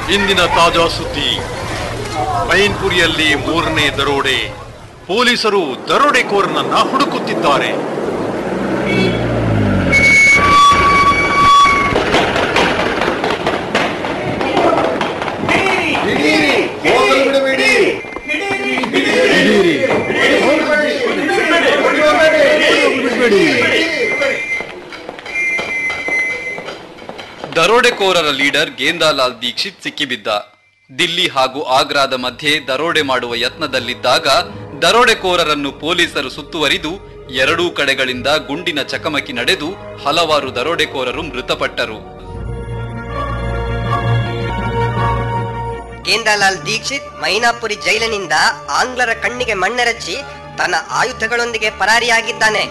ಇಂದಿನ ತಾಜಾ ಸುದ್ದಿ ಮೈನ್ಪುರಿಯಲ್ಲಿ ಮೂರನೇ ದರೋಡೆ ಪೊಲೀಸರು ದರೋಡೆಕೋರನನ್ನ ಹುಡುಕುತ್ತಿದ್ದಾರೆ ದರೋಡೆಕೋರರ ಲೀಡರ್ ಗೇಂದಾಲಾಲ್ ದೀಕ್ಷಿತ್ ಸಿಕ್ಕಿಬಿದ್ದ ದಿಲ್ಲಿ ಹಾಗೂ ಆಗ್ರಾದ ಮಧ್ಯೆ ದರೋಡೆ ಮಾಡುವ ಯತ್ನದಲ್ಲಿದ್ದಾಗ ದರೋಡೆಕೋರರನ್ನು ಪೊಲೀಸರು ಸುತ್ತುವರಿದು ಎರಡೂ ಕಡೆಗಳಿಂದ ಗುಂಡಿನ ಚಕಮಕಿ ನಡೆದು ಹಲವಾರು ದರೋಡೆಕೋರರು ಮೃತಪಟ್ಟರು ಗೇಂದಾಲಾಲ್ ದೀಕ್ಷಿತ್ ಮೈನಾಪುರಿ ಜೈಲಿನಿಂದ ಆಂಗ್ಲರ ಕಣ್ಣಿಗೆ ಮಣ್ಣೆರಚಿ ತನ್ನ ಆಯುಧಗಳೊಂದಿಗೆ ಪರಾರಿಯಾಗಿದ್ದಾನೆ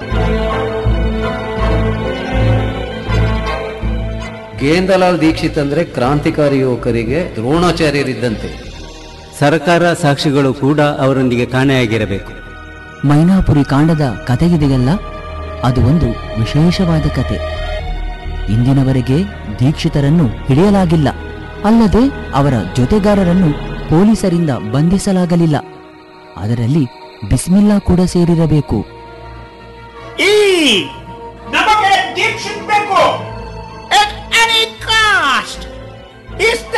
ಗೇಂದಲಾಲ್ ದೀಕ್ಷಿತ್ ಅಂದ್ರೆ ಕ್ರಾಂತಿಕಾರಿ ಯುವಕರಿಗೆ ದ್ರೋಣಾಚಾರ್ಯರಿದ್ದಂತೆ ಸರ್ಕಾರ ಸಾಕ್ಷಿಗಳು ಕೂಡ ಅವರೊಂದಿಗೆ ಕಾಣೆಯಾಗಿರಬೇಕು ಮೈನಾಪುರಿ ಕಾಂಡದ ಕಥೆಗಿದೆಯಲ್ಲ ಅದು ಒಂದು ವಿಶೇಷವಾದ ಕತೆ ಇಂದಿನವರೆಗೆ ದೀಕ್ಷಿತರನ್ನು ಹಿಡಿಯಲಾಗಿಲ್ಲ ಅಲ್ಲದೆ ಅವರ ಜೊತೆಗಾರರನ್ನು ಪೊಲೀಸರಿಂದ ಬಂಧಿಸಲಾಗಲಿಲ್ಲ ಅದರಲ್ಲಿ ಬಿಸ್ಮಿಲ್ಲಾ ಕೂಡ ಸೇರಿರಬೇಕು ಈ